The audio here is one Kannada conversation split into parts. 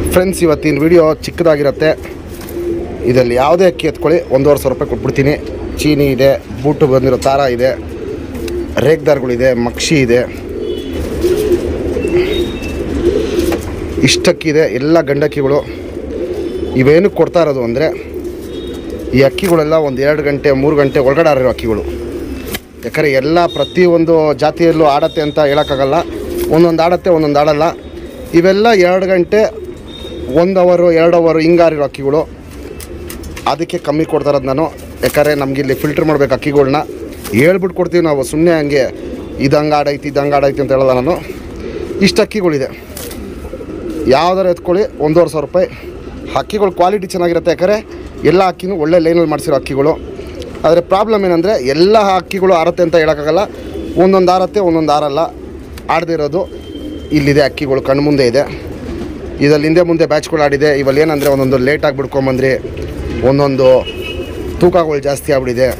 ಫ್ರೆಂಡ್ಸ್ ಇವತ್ತಿನ ವಿಡಿಯೋ ಚಿಕ್ಕದಾಗಿರುತ್ತೆ ಇದರಲ್ಲಿ ಯಾವುದೇ ಅಕ್ಕಿ ಎತ್ಕೊಳ್ಳಿ ಒಂದೂವರೆ ಸಾವಿರ ರೂಪಾಯಿ ಕೊಟ್ಬಿಡ್ತೀನಿ ಚೀನಿ ಇದೆ ಬೂಟು ಬಂದಿರೋ ತಾರ ಇದೆ ರೇಗ್ದಾರ್ಗಳಿದೆ ಮಕ್ಷಿ ಇದೆ ಇಷ್ಟಕ್ಕಿದೆ ಎಲ್ಲ ಗಂಡಕ್ಕಿಗಳು ಇವೇನು ಕೊಡ್ತಾ ಇರೋದು ಅಂದರೆ ಈ ಅಕ್ಕಿಗಳೆಲ್ಲ ಒಂದು ಎರಡು ಗಂಟೆ ಮೂರು ಗಂಟೆ ಒಳಗಡೆ ಆಡಿರೋ ಅಕ್ಕಿಗಳು ಯಾಕಂದರೆ ಎಲ್ಲ ಪ್ರತಿಯೊಂದು ಜಾತಿಯಲ್ಲೂ ಆಡತ್ತೆ ಅಂತ ಹೇಳೋಕ್ಕಾಗಲ್ಲ ಒಂದೊಂದು ಆಡತ್ತೆ ಒಂದೊಂದು ಆಡಲ್ಲ ಇವೆಲ್ಲ ಎರಡು ಗಂಟೆ ಒಂದು ಅವರು ಎರಡು ಅವರು ಹಿಂಗಾರಿರೋ ಅಕ್ಕಿಗಳು ಅದಕ್ಕೆ ಕಮ್ಮಿ ಕೊಡ್ತಾ ಇರೋದು ನಾನು ಯಾಕಂದರೆ ನಮ್ಗೆ ಇಲ್ಲಿ ಫಿಲ್ಟ್ರ್ ಮಾಡ್ಬೇಕು ಅಕ್ಕಿಗಳ್ನ ಹೇಳ್ಬಿಟ್ಟು ಕೊಡ್ತೀವಿ ನಾವು ಸುಮ್ಮನೆ ಹಂಗೆ ಇದು ಹಂಗೆ ಆಡೈತಿ ಇದು ಹಂಗೆ ಆಡೈತಿ ಅಂತ ಹೇಳಲ್ಲ ನಾನು ಇಷ್ಟು ಅಕ್ಕಿಗಳಿದೆ ಯಾವ್ದಾರು ಎತ್ಕೊಳ್ಳಿ ಒಂದೂವರೆ ಸಾವಿರ ರೂಪಾಯಿ ಅಕ್ಕಿಗಳು ಕ್ವಾಲಿಟಿ ಚೆನ್ನಾಗಿರುತ್ತೆ ಯಾಕಂದರೆ ಎಲ್ಲ ಅಕ್ಕಿನೂ ಒಳ್ಳೆ ಲೈನಲ್ಲಿ ಮಾಡಿಸಿರೋ ಅಕ್ಕಿಗಳು ಆದರೆ ಪ್ರಾಬ್ಲಮ್ ಏನಂದರೆ ಎಲ್ಲ ಅಕ್ಕಿಗಳು ಆರತ್ತೆ ಅಂತ ಹೇಳೋಕ್ಕಾಗಲ್ಲ ಒಂದೊಂದು ಆರತ್ತೆ ಒಂದೊಂದು ಆರಲ್ಲ ಆಡದಿರೋದು ಇಲ್ಲಿದೆ ಅಕ್ಕಿಗಳು ಕಣ್ಣು ಮುಂದೆ ಇದೆ ಇದರಲ್ಲಿ ಹಿಂದೆ ಮುಂದೆ ಬ್ಯಾಚ್ಗಳು ಆಡಿದೆ ಇವಲ್ಲಿ ಏನಂದರೆ ಒಂದೊಂದು ಲೇಟಾಗಿ ಬಿಡ್ಕೊಂಬಂದ್ರಿ ಒಂದೊಂದು ತೂಕಗಳು ಜಾಸ್ತಿ ಆಗ್ಬಿಟ್ಟಿದೆ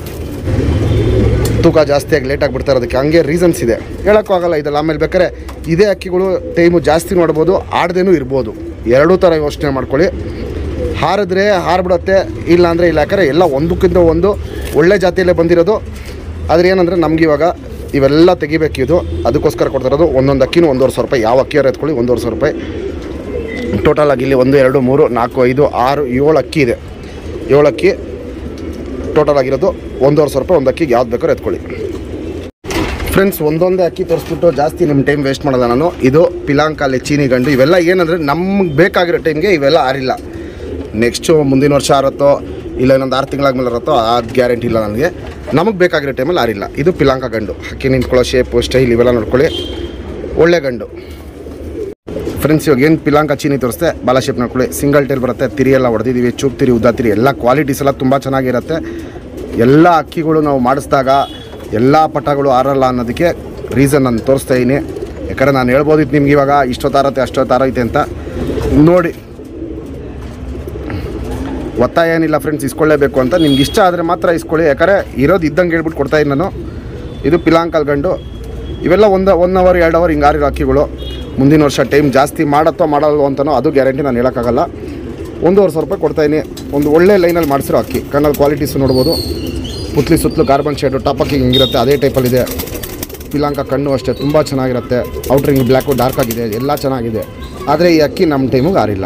ತೂಕ ಜಾಸ್ತಿಯಾಗಿ ಲೇಟಾಗಿ ಬಿಡ್ತಾ ಇರೋದಕ್ಕೆ ಹಂಗೆ ರೀಸನ್ಸ್ ಇದೆ ಹೇಳೋಕ್ಕೂ ಆಗಲ್ಲ ಇದಲ್ಲ ಆಮೇಲೆ ಬೇಕಾದ್ರೆ ಇದೇ ಅಕ್ಕಿಗಳು ಟೈಮು ಜಾಸ್ತಿ ನೋಡ್ಬೋದು ಆಡ್ದೇನೂ ಇರ್ಬೋದು ಎರಡೂ ಥರ ಯೋಚನೆ ಮಾಡ್ಕೊಳ್ಳಿ ಹಾರಿದ್ರೆ ಹಾರ್ಬಿಡುತ್ತೆ ಇಲ್ಲ ಅಂದರೆ ಇಲ್ಲ ಯಾಕಂದರೆ ಎಲ್ಲ ಒಂದಕ್ಕಿಂತ ಒಂದು ಒಳ್ಳೆ ಜಾತಿಯಲ್ಲೇ ಬಂದಿರೋದು ಆದರೆ ಏನಂದರೆ ನಮ್ಗೆ ಇವಾಗ ಇವೆಲ್ಲ ತೆಗಿಬೇಕಿದು ಅದಕ್ಕೋಸ್ಕರ ಕೊಡ್ತಿರೋದು ಒಂದೊಂದು ಅಕ್ಕಿನೂ ಒಂದೂವರೆ ಸಾವಿರ ರೂಪಾಯಿ ಯಾವ ಅಕ್ಕಿಯಾರು ಎತ್ಕೊಳ್ಳಿ ಒಂದೂವರೆ ಸಾವಿರ ರೂಪಾಯಿ ಟೋಟಲ್ ಆಗಿ ಇಲ್ಲಿ ಒಂದು ಎರಡು ಮೂರು ನಾಲ್ಕು ಐದು ಆರು ಏಳು ಅಕ್ಕಿ ಇದೆ ಏಳು ಅಕ್ಕಿ ಟೋಟಲ್ ಆಗಿರೋದು ಒಂದೂವರೆ ಸಾವಿರ ರೂಪಾಯಿ ಒಂದು ಅಕ್ಕಿಗೆ ಯಾವ್ದು ಬೇಕಾದ್ರೂ ಎತ್ಕೊಳ್ಳಿ ಫ್ರೆಂಡ್ಸ್ ಒಂದೊಂದೇ ಅಕ್ಕಿ ತೋರಿಸ್ಬಿಟ್ಟು ಜಾಸ್ತಿ ನಿಮ್ಮ ಟೈಮ್ ವೇಸ್ಟ್ ಮಾಡಲ್ಲ ನಾನು ಇದು ಪಿಲಾಂಕಾಲಿ ಚೀನಿ ಗಂಡು ಇವೆಲ್ಲ ಏನಂದರೆ ನಮ್ಗೆ ಬೇಕಾಗಿರೋ ಟೈಮ್ಗೆ ಇವೆಲ್ಲ ಆರಿಲ್ಲ ನೆಕ್ಸ್ಟು ಮುಂದಿನ ವರ್ಷ ಆರತ್ತೋ ಇಲ್ಲ ಇನ್ನೊಂದು ಆರು ತಿಂಗಳಾದ್ಮೇಲೆ ಇರತ್ತೋ ಅದು ಗ್ಯಾರಂಟಿ ಇಲ್ಲ ನನಗೆ ನಮಗೆ ಬೇಕಾಗಿರೋ ಟೈಮಲ್ಲಿ ಆರಿಲ್ಲ ಇದು ಪಿಲಾಂಕ ಗಂಡು ಅಕ್ಕಿ ನಿಂತ್ಕೊಳ್ಳೋ ಶೇಪು ಸ್ಟೈಲ್ ಇವೆಲ್ಲ ನೋಡ್ಕೊಳ್ಳಿ ಒಳ್ಳೆ ಗಂಡು ಫ್ರೆಂಡ್ಸ್ ಇವಾಗ ಏನು ಪಿಲಾಂಕ ಚೀನಿ ತೋರಿಸ್ತೆ ಬಾಲ ಶೇಪ್ ನೋಡ್ಕೊಳ್ಳಿ ಸಿಂಗಲ್ ಟೈಲ್ ಬರುತ್ತೆ ತಿರಿ ಎಲ್ಲ ಹೊಡೆದಿದ್ದೀವಿ ಚೂಪ್ ತಿರಿ ಉದ್ದ ತಿರಿ ಎಲ್ಲ ಕ್ವಾಲಿಟೀಸ್ ಎಲ್ಲ ತುಂಬ ಚೆನ್ನಾಗಿರುತ್ತೆ ಎಲ್ಲ ಅಕ್ಕಿಗಳು ನಾವು ಮಾಡಿಸಿದಾಗ ಎಲ್ಲ ಪಟಗಳು ಆರಲ್ಲ ಅನ್ನೋದಕ್ಕೆ ರೀಸನ್ ನಾನು ತೋರಿಸ್ತಾ ಇದ್ದೀನಿ ಯಾಕಂದರೆ ನಾನು ಹೇಳ್ಬೋದಿತ್ತು ನಿಮ್ಗೆ ಇವಾಗ ಇಷ್ಟೊತ್ತಾರತ್ತೆ ಅಷ್ಟೊತ್ತಾರೈತೆ ಅಂತ ನೋಡಿ ಒತ್ತಾಯ ಏನಿಲ್ಲ ಫ್ರೆಂಡ್ಸ್ ಇಸ್ಕೊಳ್ಳೇಬೇಕು ಅಂತ ನಿಮ್ಗೆ ಇಷ್ಟ ಆದರೆ ಮಾತ್ರ ಇಸ್ಕೊಳ್ಳಿ ಯಾಕಂದರೆ ಇರೋದು ಇದ್ದಂಗೆ ಹೇಳ್ಬಿಟ್ಟು ಕೊಡ್ತಾ ಇದ್ದೀನಿ ನಾನು ಇದು ಪಿಲಾಂಕಲ್ ಗಂಡು ಇವೆಲ್ಲ ಒಂದು ಒನ್ ಅವರ್ ಎರಡು ಅವರ್ ಹಿಂಗೆ ಆರಿರೋ ಅಕ್ಕಿಗಳು ಮುಂದಿನ ವರ್ಷ ಟೈಮ್ ಜಾಸ್ತಿ ಮಾಡತ್ತೋ ಮಾಡಲ್ವೋ ಅಂತನೋ ಅದು ಗ್ಯಾರಂಟಿ ನಾನು ಹೇಳೋಕ್ಕಾಗಲ್ಲ ಒಂದೂವರೆ ಸಾವಿರ ರೂಪಾಯಿ ಕೊಡ್ತಾಯಿನಿ ಒಂದು ಒಳ್ಳೆ ಲೈನಲ್ಲಿ ಮಾಡಿಸಿರೋ ಅಕ್ಕಿ ಕಣ್ಣಲ್ಲಿ ಕ್ವಾಲಿಟೀಸ್ ನೋಡ್ಬೋದು ಪುತ್ಲಿ ಸುತ್ತಲೂ ಕಾರ್ಬನ್ ಶೇಡು ಟಾಪ್ ಅಕ್ಕಿ ಹಿಂಗಿರುತ್ತೆ ಅದೇ ಟೈಪಲ್ಲಿದೆ ಪಿಲಾಂಕ ಕಣ್ಣು ಅಷ್ಟೇ ತುಂಬ ಚೆನ್ನಾಗಿರುತ್ತೆ ಔಟ್ರಿಂಗ್ ಬ್ಲ್ಯಾಕು ಡಾರ್ಕ್ ಆಗಿದೆ ಎಲ್ಲ ಚೆನ್ನಾಗಿದೆ ಆದರೆ ಈ ಅಕ್ಕಿ ನಮ್ಮ ಟೈಮಿಗೆ ಆರಿಲ್ಲ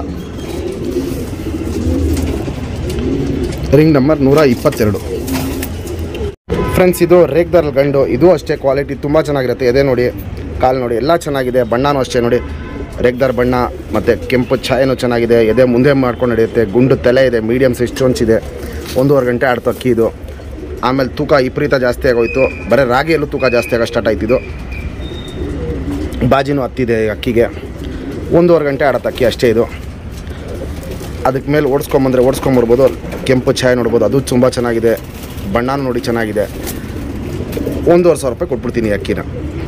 ರಿಂಗ್ ನಂಬರ್ ನೂರ ಇಪ್ಪತ್ತೆರಡು ಫ್ರೆಂಡ್ಸ್ ಇದು ರೇಗ್ದಾರ್ ಗಂಡು ಇದು ಅಷ್ಟೇ ಕ್ವಾಲಿಟಿ ತುಂಬ ಚೆನ್ನಾಗಿರುತ್ತೆ ಎದೆ ನೋಡಿ ಕಾಲು ನೋಡಿ ಎಲ್ಲ ಚೆನ್ನಾಗಿದೆ ಬಣ್ಣನೂ ಅಷ್ಟೇ ನೋಡಿ ರೇಗ್ದಾರ್ ಬಣ್ಣ ಮತ್ತು ಕೆಂಪು ಛಾಯೆನೂ ಚೆನ್ನಾಗಿದೆ ಎದೆ ಮುಂದೆ ಮಾಡ್ಕೊಂಡು ನಡೆಯುತ್ತೆ ಗುಂಡು ತಲೆ ಇದೆ ಮೀಡಿಯಮ್ ಸೈಜ್ ಚೊಂಚಿದೆ ಒಂದೂವರೆ ಗಂಟೆ ಆಡ್ತು ಅಕ್ಕಿ ಇದು ಆಮೇಲೆ ತೂಕ ವಿಪರೀತ ಜಾಸ್ತಿ ಆಗೋಯ್ತು ಬರೀ ರಾಗಿಯಲ್ಲೂ ತೂಕ ಜಾಸ್ತಿ ಆಗೋ ಸ್ಟಾರ್ಟ್ ಆಯ್ತಿದ್ದು ಬಾಜಿನೂ ಹತ್ತಿದೆ ಈ ಅಕ್ಕಿಗೆ ಒಂದೂವರೆ ಗಂಟೆ ಆಡತ್ತೆ ಅಕ್ಕಿ ಅಷ್ಟೇ ಇದು ಅದಕ್ಕೆ ಮೇಲೆ ಓಡಿಸ್ಕೊಂಬಂದ್ರೆ ಓಡಿಸ್ಕೊಂಬರ್ಬೋದು ಕೆಂಪು ಛಾಯೆ ನೋಡ್ಬೋದು ಅದು ತುಂಬ ಚೆನ್ನಾಗಿದೆ ಬಣ್ಣನೂ ನೋಡಿ ಚೆನ್ನಾಗಿದೆ ಒಂದೂವರೆ ಸಾವಿರ ರೂಪಾಯಿ ಕೊಟ್ಬಿಡ್ತೀನಿ ಈ ಅಕ್ಕಿನ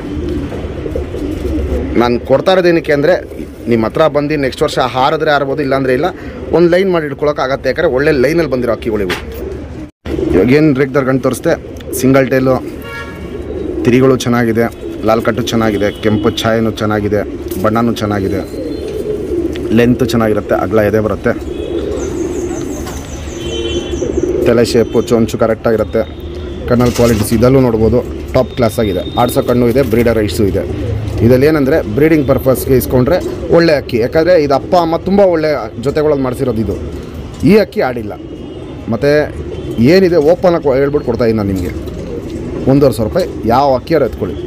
ನಾನು ಕೊಡ್ತಾ ಇರೋದೇನಕ್ಕೆ ಅಂದರೆ ನಿಮ್ಮ ಹತ್ರ ಬಂದು ನೆಕ್ಸ್ಟ್ ವರ್ಷ ಹಾರಿದ್ರೆ ಹಾರ್ಬೋದು ಇಲ್ಲಾಂದರೆ ಇಲ್ಲ ಒಂದು ಲೈನ್ ಮಾಡಿ ಇಟ್ಕೊಳ್ಳೋಕ್ಕಾಗತ್ತೆ ಯಾಕಂದರೆ ಒಳ್ಳೆ ಲೈನಲ್ಲಿ ಬಂದಿರೋ ಅಕ್ಕಿಗಳಿವು ಇವಾಗ ಏನು ರೇಗ್ದಾರ್ ಗಂಟು ತೋರಿಸ್ತೆ ಸಿಂಗಲ್ ಟೈಲು ತಿರಿಗಳು ಚೆನ್ನಾಗಿದೆ ಲಾಲ್ ಕಟ್ಟು ಚೆನ್ನಾಗಿದೆ ಕೆಂಪು ಛಾಯೆನೂ ಚೆನ್ನಾಗಿದೆ ಬಣ್ಣನೂ ಚೆನ್ನಾಗಿದೆ ಲೆಂತ್ ಚೆನ್ನಾಗಿರುತ್ತೆ ಅಗಲ ಎದೆ ಬರುತ್ತೆ ತಲೆ ಶೇಪು ಚೊಂಚು ಕರೆಕ್ಟಾಗಿರುತ್ತೆ ಕಣ್ಣಲ್ಲಿ ಕ್ವಾಲಿಟೀಸ್ ಇದಲ್ಲೂ ನೋಡ್ಬೋದು ಟಾಪ್ ಕ್ಲಾಸ್ ಆಗಿದೆ ಆಡ್ಸೋ ಕಣ್ಣು ಇದೆ ಬ್ರೀಡರ್ ಐಸು ಇದೆ ಇದರಲ್ಲಿ ಏನಂದರೆ ಬ್ರೀಡಿಂಗ್ ಪರ್ಪಸ್ಗೆ ಇಸ್ಕೊಂಡ್ರೆ ಒಳ್ಳೆ ಅಕ್ಕಿ ಯಾಕಂದರೆ ಇದು ಅಪ್ಪ ಅಮ್ಮ ತುಂಬ ಒಳ್ಳೆ ಜೊತೆಗಳಲ್ಲಿ ಮಾಡಿಸಿರೋದು ಇದು ಈ ಅಕ್ಕಿ ಆಡಿಲ್ಲ ಮತ್ತು ಏನಿದೆ ಓಪನ್ ಆಗಿ ಹೇಳ್ಬಿಟ್ಟು ಕೊಡ್ತಾ ಇದ್ದೀನಿ ನಾನು ನಿಮಗೆ ಒಂದೂವರೆ ಸಾವಿರ ರೂಪಾಯಿ ಯಾವ ಅಕ್ಕಿಯಾರು ಎತ್ಕೊಳ್ಳಿ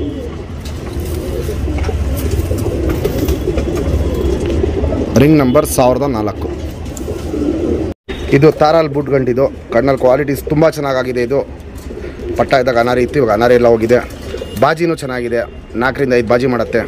ರಿಂಗ್ ನಂಬರ್ ಸಾವಿರದ ನಾಲ್ಕು ಇದು ತಾರಾಲ್ ಬೂಟ್ ಗಂಟಿದು ಕಣ್ಣಲ್ಲಿ ಕ್ವಾಲಿಟೀಸ್ ತುಂಬ ಚೆನ್ನಾಗಾಗಿದೆ ಇದು ಪಟ್ಟ ಇದ್ದಾಗ ಅನಾರಿ ಇತ್ತು ಇವಾಗ ಅನಾರಿ ಎಲ್ಲ ಹೋಗಿದೆ ಬಾಜಿನೂ ಚೆನ್ನಾಗಿದೆ ನಾಲ್ಕರಿಂದ ಐದು ಬಾಜಿ ಮಾಡುತ್ತೆ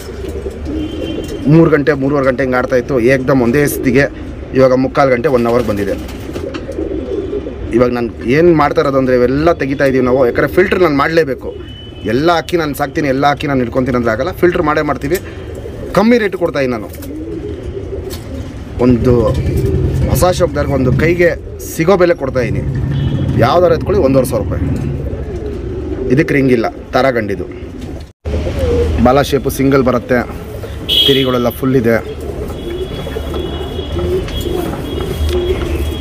ಮೂರು ಗಂಟೆ ಮೂರುವರೆ ಗಂಟೆ ಹಿಂಗೆ ಆಡ್ತಾ ಇತ್ತು ಏಕ್ದಮ್ ಒಂದೇ ಸ್ಥಿತಿಗೆ ಇವಾಗ ಮುಕ್ಕಾಲು ಗಂಟೆ ಒನ್ ಅವರ್ ಬಂದಿದೆ ಇವಾಗ ನಾನು ಏನು ಮಾಡ್ತಾ ಇರೋದು ಅಂದರೆ ಇವೆಲ್ಲ ತೆಗಿತಾ ಇದ್ದೀವಿ ನಾವು ಯಾಕಂದರೆ ಫಿಲ್ಟ್ರ್ ನಾನು ಮಾಡಲೇಬೇಕು ಎಲ್ಲ ಅಕ್ಕಿ ನಾನು ಸಾಕ್ತೀನಿ ಎಲ್ಲ ಅಕ್ಕಿ ನಾನು ಇಟ್ಕೊತೀನಿ ಅಂದರೆ ಆಗಲ್ಲ ಫಿಲ್ಟ್ರ್ ಮಾಡೇ ಮಾಡ್ತೀವಿ ಕಮ್ಮಿ ರೇಟ್ ಕೊಡ್ತಾಯಿದ್ದೀನಿ ನಾನು ಒಂದು ಹೊಸ ಶಾಪ್ದಾರ್ಗೆ ಒಂದು ಕೈಗೆ ಸಿಗೋ ಬೆಲೆ ಕೊಡ್ತಾ ಇದ್ದೀನಿ ಯಾವ್ದಾರು ಎತ್ಕೊಳ್ಳಿ ಒಂದೂವರೆ ಸಾವಿರ ರೂಪಾಯಿ ಇದಕ್ಕೆ ರಿಂಗ್ ಇಲ್ಲ ತರ ಗಂಡಿದು ಬಾಲ ಶೇಪು ಸಿಂಗಲ್ ಬರುತ್ತೆ ತಿರಿಗಳೆಲ್ಲ ಫುಲ್ ಇದೆ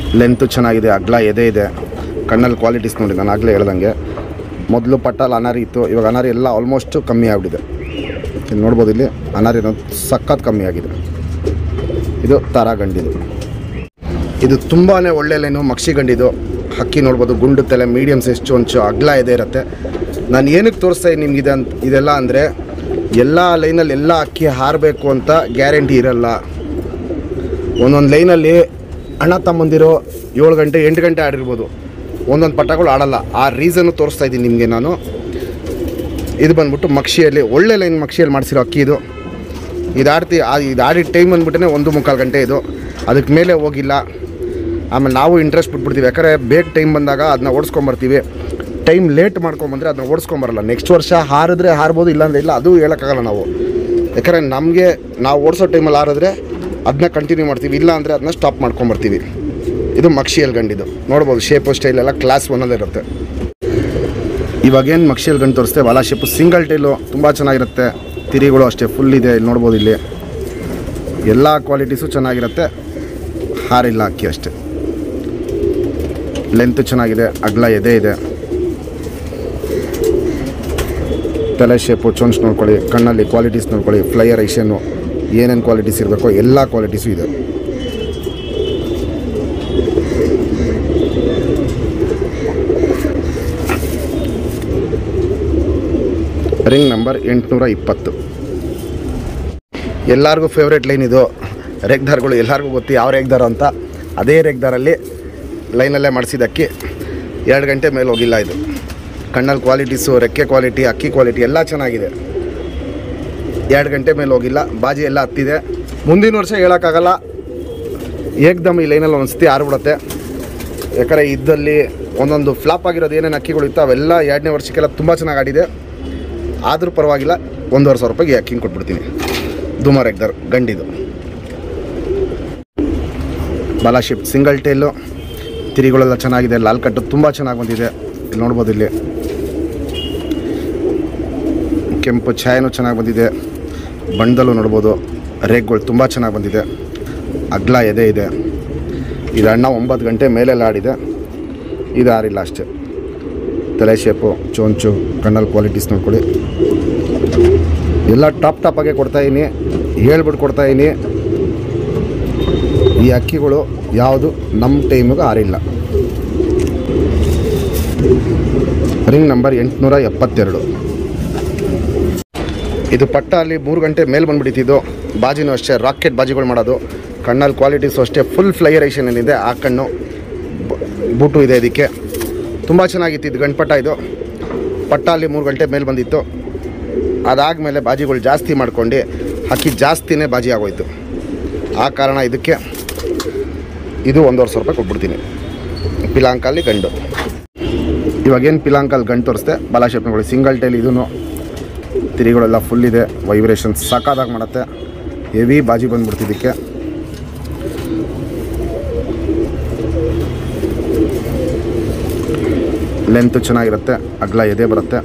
ಲೆಂತು ಚೆನ್ನಾಗಿದೆ ಅಗ್ಲ ಎದೆ ಇದೆ ಕಣ್ಣಲ್ಲಿ ಕ್ವಾಲಿಟೀಸ್ ನೋಡಿ ನಾನು ಆಗಲೇ ಹೇಳ್ದಂಗೆ ಮೊದಲು ಪಟ್ಟಲ್ಲಿ ಅನಾರಿ ಇತ್ತು ಇವಾಗ ಅನಾರಿ ಎಲ್ಲ ಆಲ್ಮೋಸ್ಟು ಕಮ್ಮಿ ಆಗಿಬಿಟ್ಟಿದೆ ಇಲ್ಲಿ ನೋಡ್ಬೋದು ಇಲ್ಲಿ ಅನಾರಿ ಅನ್ನೋದು ಸಖತ್ ಕಮ್ಮಿ ಆಗಿದೆ ಇದು ತಾರಾಗಂಡಿದು ಇದು ತುಂಬಾ ಒಳ್ಳೆ ಲೈನು ಮಕ್ಷಿ ಗಂಡಿದು ಹಕ್ಕಿ ನೋಡ್ಬೋದು ಗುಂಡು ತಲೆ ಮೀಡಿಯಮ್ ಸೈಜ್ ಚೊಂಚು ಅಗ್ಲ ಇದೆ ಇರುತ್ತೆ ನಾನು ಏನಕ್ಕೆ ತೋರಿಸ್ತಾ ಇದ್ದೀನಿ ನಿಮ್ಗೆ ಇದೆ ಇದೆಲ್ಲ ಅಂದರೆ ಎಲ್ಲ ಲೈನಲ್ಲಿ ಎಲ್ಲ ಅಕ್ಕಿ ಹಾರಬೇಕು ಅಂತ ಗ್ಯಾರಂಟಿ ಇರಲ್ಲ ಒಂದೊಂದು ಲೈನಲ್ಲಿ ಅಣ್ಣ ತಮ್ಮಂದಿರು ಏಳು ಗಂಟೆ ಎಂಟು ಗಂಟೆ ಆಡಿರ್ಬೋದು ಒಂದೊಂದು ಪಟ್ಟಗಳು ಆಡಲ್ಲ ಆ ರೀಸನ್ನು ತೋರಿಸ್ತಾ ಇದ್ದೀನಿ ನಿಮಗೆ ನಾನು ಇದು ಬಂದ್ಬಿಟ್ಟು ಮಕ್ಷಿಯಲ್ಲಿ ಒಳ್ಳೆ ಲೈನ್ ಮಕ್ಷಿಯಲ್ಲಿ ಮಾಡಿಸಿರೋ ಅಕ್ಕಿ ಇದು ಇದು ಆಡ್ತಿ ಆ- ಇದು ಆಡಿದ ಟೈಮ್ ಬಂದ್ಬಿಟ್ಟೇ ಒಂದು ಮುಕ್ಕಾಲು ಗಂಟೆ ಇದು ಅದಕ್ಕೆ ಮೇಲೆ ಹೋಗಿಲ್ಲ ಆಮೇಲೆ ನಾವು ಇಂಟ್ರೆಸ್ಟ್ ಬಿಟ್ಬಿಡ್ತೀವಿ ಯಾಕಂದರೆ ಬೇಗ ಟೈಮ್ ಬಂದಾಗ ಅದನ್ನ ಓಡಿಸ್ಕೊಂಬರ್ತೀವಿ ಟೈಮ್ ಲೇಟ್ ಮಾಡ್ಕೊಂಬಂದ್ರೆ ಅದನ್ನ ಓಡಿಸ್ಕೊಂಬರಲ್ಲ ನೆಕ್ಸ್ಟ್ ವರ್ಷ ಹಾರಿದ್ರೆ ಹಾರ್ಬೋದು ಇಲ್ಲಾಂದ್ರೆ ಇಲ್ಲ ಅದು ಹೇಳೋಕ್ಕಾಗಲ್ಲ ನಾವು ಯಾಕಂದರೆ ನಮಗೆ ನಾವು ಓಡಿಸೋ ಟೈಮಲ್ಲಿ ಹಾರಿದ್ರೆ ಅದನ್ನ ಕಂಟಿನ್ಯೂ ಮಾಡ್ತೀವಿ ಇಲ್ಲ ಅಂದರೆ ಅದನ್ನ ಸ್ಟಾಪ್ ಮಾಡ್ಕೊಂಬರ್ತೀವಿ ಇದು ಮಕ್ಷಿಯಲ್ ಗಂಡಿದು ನೋಡ್ಬೋದು ಶೇಪು ಸ್ಟೈಲ್ ಎಲ್ಲ ಕ್ಲಾಸ್ ಒನ್ನಲ್ಲೇ ಇರುತ್ತೆ ಇವಾಗೇನು ಮಕ್ಷಿಯಲ್ ಗಂಡು ತೋರಿಸ್ತೆ ವಾಲಾ ಶೇಪು ಸಿಂಗಲ್ ಟೈಲು ತುಂಬ ಚೆನ್ನಾಗಿರುತ್ತೆ ತಿರಿಗಳು ಅಷ್ಟೇ ಫುಲ್ ಇದೆ ಇಲ್ಲಿ ನೋಡ್ಬೋದು ಇಲ್ಲಿ ಎಲ್ಲ ಕ್ವಾಲಿಟೀಸು ಚೆನ್ನಾಗಿರುತ್ತೆ ಹಾರಿಲ್ಲ ಅಕ್ಕಿ ಅಷ್ಟೇ ಲೆಂತ್ ಚೆನ್ನಾಗಿದೆ ಅಗ್ಲ ಎದೆ ಇದೆ ತಲೆ ಶೇಪು ಚೊಂಚ್ ನೋಡ್ಕೊಳ್ಳಿ ಕಣ್ಣಲ್ಲಿ ಕ್ವಾಲಿಟೀಸ್ ನೋಡ್ಕೊಳ್ಳಿ ಫ್ಲೈಯರ್ ಐಷನ್ನು ಏನೇನು ಕ್ವಾಲಿಟೀಸ್ ಇರಬೇಕೋ ಎಲ್ಲ ಕ್ವಾಲಿಟೀಸು ಇದೆ ರಿಂಗ್ ನಂಬರ್ ಎಂಟುನೂರ ಇಪ್ಪತ್ತು ಎಲ್ಲರಿಗೂ ಫೇವ್ರೇಟ್ ಲೈನ್ ಇದು ರೇಗ್ದಾರ್ಗಳು ಎಲ್ಲರಿಗೂ ಗೊತ್ತು ಯಾವ ರೇಗ್ದಾರ ಅಂತ ಅದೇ ರೇಗ್ದಾರಲ್ಲಿ ಲೈನಲ್ಲೇ ಮಾಡಿಸಿದ್ದಕ್ಕಿ ಎರಡು ಗಂಟೆ ಮೇಲೆ ಹೋಗಿಲ್ಲ ಇದು ಕಣ್ಣಲ್ಲಿ ಕ್ವಾಲಿಟೀಸು ರೆಕ್ಕೆ ಕ್ವಾಲಿಟಿ ಅಕ್ಕಿ ಕ್ವಾಲಿಟಿ ಎಲ್ಲ ಚೆನ್ನಾಗಿದೆ ಎರಡು ಗಂಟೆ ಮೇಲೆ ಹೋಗಿಲ್ಲ ಬಾಜಿ ಎಲ್ಲ ಹತ್ತಿದೆ ಮುಂದಿನ ವರ್ಷ ಹೇಳೋಕ್ಕಾಗಲ್ಲ ಏಕ್ದಮ್ ಈ ಲೈನಲ್ಲಿ ಒಂದು ಸತಿ ಆರ್ಬಿಡುತ್ತೆ ಯಾಕಂದರೆ ಇದ್ದಲ್ಲಿ ಒಂದೊಂದು ಫ್ಲಾಪ್ ಆಗಿರೋದು ಏನೇನು ಅಕ್ಕಿಗಳು ಇತ್ತು ಅವೆಲ್ಲ ಎರಡನೇ ವರ್ಷಕ್ಕೆಲ್ಲ ತುಂಬ ಚೆನ್ನಾಗಿ ಆಡಿದೆ ಆದರೂ ಪರವಾಗಿಲ್ಲ ಒಂದೂವರೆ ಸಾವಿರ ರೂಪಾಯಿಗೆ ಅಕ್ಕಿಂಗ್ ಕೊಟ್ಬಿಡ್ತೀನಿ ದುಮಾರ್ ಎಗ್ದರ್ ಗಂಡಿದು ಬಾಲ ಶಿಫ್ಟ್ ಸಿಂಗಲ್ ಟೇಲು ತಿರಿಗಳೆಲ್ಲ ಚೆನ್ನಾಗಿದೆ ಲಾಲ್ ಕಟ್ಟು ತುಂಬ ಚೆನ್ನಾಗಿ ಬಂದಿದೆ ಇಲ್ಲಿ ನೋಡ್ಬೋದು ಇಲ್ಲಿ ಕೆಂಪು ಛಾಯನೂ ಚೆನ್ನಾಗಿ ಬಂದಿದೆ ಬಣ್ಣದಲ್ಲೂ ನೋಡ್ಬೋದು ರೇಗ್ಗಳು ತುಂಬ ಚೆನ್ನಾಗಿ ಬಂದಿದೆ ಅಗ್ಲ ಎದೆ ಇದೆ ಇದು ಅಣ್ಣ ಒಂಬತ್ತು ಗಂಟೆ ಮೇಲೆಲ್ಲ ಆಡಿದೆ ಇದು ಆರಿಲ್ಲ ಅಷ್ಟೇ ತಲೆ ಶೇಪು ಚೋಂಚು ಕಣ್ಣಲ್ಲಿ ಕ್ವಾಲಿಟೀಸ್ ನೋಡ್ಕೊಳ್ಳಿ ಎಲ್ಲ ಟಾಪ್ ಟಾಪಾಗೆ ಕೊಡ್ತಾಯಿನಿ ಹೇಳ್ಬಿಟ್ಟು ಕೊಡ್ತಾಯಿನಿ ಈ ಅಕ್ಕಿಗಳು ಯಾವುದು ನಮ್ಮ ಟೈಮಿಗೆ ಆರಿಲ್ಲ ರಿಂಗ್ ನಂಬರ್ ಎಂಟುನೂರ ಎಪ್ಪತ್ತೆರಡು ಇದು ಪಟ್ಟ ಅಲ್ಲಿ ಮೂರು ಗಂಟೆ ಮೇಲೆ ಬಂದ್ಬಿಟ್ಟಿದ್ದು ಬಾಜಿನೂ ಅಷ್ಟೇ ರಾಕೆಟ್ ಬಾಜಿಗಳು ಮಾಡೋದು ಕಣ್ಣಲ್ಲಿ ಕ್ವಾಲಿಟೀಸು ಅಷ್ಟೇ ಫುಲ್ ಫ್ಲೈಯರೇಷನ್ ಏನಿದೆ ಆ ಕಣ್ಣು ಬ- ಬೂಟು ಇದೆ ಇದಕ್ಕೆ ತುಂಬ ಚೆನ್ನಾಗಿತ್ತು ಇದು ಗಂಟು ಪಟ್ಟ ಇದು ಪಟ್ಟ ಅಲ್ಲಿ ಮೂರು ಗಂಟೆ ಮೇಲೆ ಬಂದಿತ್ತು ಅದಾದಮೇಲೆ ಬಾಜಿಗಳು ಜಾಸ್ತಿ ಮಾಡ್ಕೊಂಡು ಅಕ್ಕಿ ಜಾಸ್ತಿನೇ ಬಾಜಿ ಆಗೋಯ್ತು ಆ ಕಾರಣ ಇದಕ್ಕೆ ಇದು ಒಂದೂವರೆ ಸಾವಿರ ರೂಪಾಯಿ ಕೊಟ್ಬಿಡ್ತೀನಿ ಪಿಲಾಂಕಲ್ಲಿ ಗಂಡು ಇವಾಗೇನು ಪಿಲಾಂಕಲ್ಲಿ ಗಂಡು ತೋರಿಸ್ದೆ ಬಲಾಶೇಪ್ನಗಳು ಸಿಂಗಲ್ ಟೈಲ್ ಇದೂ ತಿರಿಗಳೆಲ್ಲ ಫುಲ್ ಇದೆ ವೈಬ್ರೇಷನ್ ಸಾಕಾದಾಗ ಮಾಡುತ್ತೆ ಹೆವಿ ಬಾಜಿ ಬಂದ್ಬಿಡ್ತಿದ್ದಕ್ಕೆ ಲೆಂತ್ ಚೆನ್ನಾಗಿರುತ್ತೆ ಅಗ್ಲ ಎದೆ ಬರುತ್ತೆ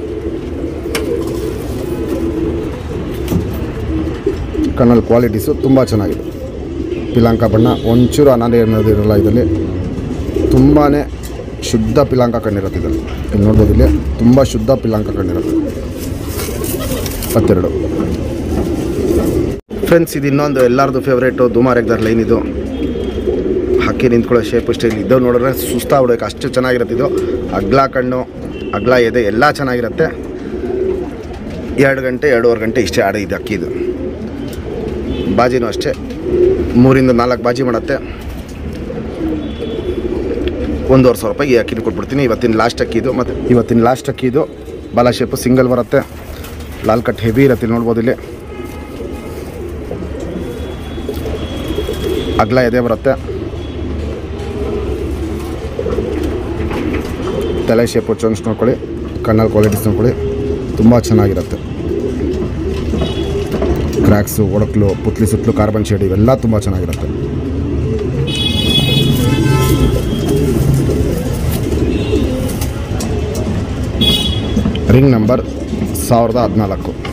ಕಣ್ಣಲ್ಲಿ ಕ್ವಾಲಿಟೀಸು ತುಂಬ ಚೆನ್ನಾಗಿದೆ ಪಿಲಾಂಕ ಬಣ್ಣ ಒಂಚೂರು ಅನಾದಿ ಅನ್ನೋದು ಇರಲ್ಲ ಇದರಲ್ಲಿ ತುಂಬಾ ಶುದ್ಧ ಪಿಲಾಂಕ ಕಣ್ಣಿರುತ್ತೆ ಇದರಲ್ಲಿ ಇಲ್ಲಿ ನೋಡ್ಬೋದು ಇಲ್ಲಿ ತುಂಬ ಶುದ್ಧ ಪಿಲಾಂಕ ಕಣ್ಣಿರುತ್ತೆ ಹತ್ತೆರಡು ಫ್ರೆಂಡ್ಸ್ ಇದು ಇನ್ನೊಂದು ಎಲ್ಲರದು ಫೇವ್ರೇಟು ದುಮಾರ್ ಎಗ್ದಾರ್ ಲೈನ್ ಇದು ಹಕ್ಕಿ ನಿಂತ್ಕೊಳ್ಳೋ ಶೇಪ್ ಸ್ಟೈಲ್ ಇದ್ದವು ನೋಡಿದ್ರೆ ಸುಸ್ತಾಗ್ಬಿಡೋಕೆ ಅಷ್ಟು ಚೆನ್ನಾಗಿರುತ್ತೆ ಇದು ಅಗ್ಲ ಕಣ್ಣು ಅಗ್ಲ ಎದೆ ಎಲ್ಲ ಚೆನ್ನಾಗಿರುತ್ತೆ ಎರಡು ಗಂಟೆ ಎರಡೂವರೆ ಗಂಟೆ ಇಷ್ಟೇ ಆಡಿದ್ದು ಅಕ್ಕಿದು ಬಾಜಿನೂ ಅಷ್ಟೇ ಮೂರಿಂದ ನಾಲ್ಕು ಬಾಜಿ ಮಾಡುತ್ತೆ ಒಂದೂವರೆ ಸಾವಿರ ರೂಪಾಯಿಗೆ ಈ ಅಕ್ಕಿನ ಕೊಟ್ಬಿಡ್ತೀನಿ ಇವತ್ತಿನ ಲಾಸ್ಟ್ ಅಕ್ಕಿ ಇದು ಮತ್ತು ಇವತ್ತಿನ ಲಾಸ್ಟ್ ಅಕ್ಕಿ ಇದು ಬಾಲ ಶೇಪು ಸಿಂಗಲ್ ಬರುತ್ತೆ ಲಾಲ್ ಕಟ್ ಹೆವಿ ಇರುತ್ತೆ ಇಲ್ಲಿ ನೋಡ್ಬೋದು ಇಲ್ಲಿ ಅಗ್ಲ ಎದೆ ಬರುತ್ತೆ ತಲೆ ಶೇಪು ಚೊನ್ಸ್ ನೋಡ್ಕೊಳ್ಳಿ ಕಣ್ಣಲ್ಲಿ ಕ್ವಾಲಿಟೀಸ್ ನೋಡ್ಕೊಳ್ಳಿ ತುಂಬ ಚೆನ್ನಾಗಿರುತ್ತೆ ಕ್ರ್ಯಾಕ್ಸು ಒಡಕ್ಲು ಪುತ್ಲಿ ಸುತ್ತಲೂ ಕಾರ್ಬನ್ ಶೇಡ್ ಇವೆಲ್ಲ ತುಂಬ ಚೆನ್ನಾಗಿರುತ್ತೆ ರಿಂಗ್ ನಂಬರ್ ಸಾವಿರದ ಹದಿನಾಲ್ಕು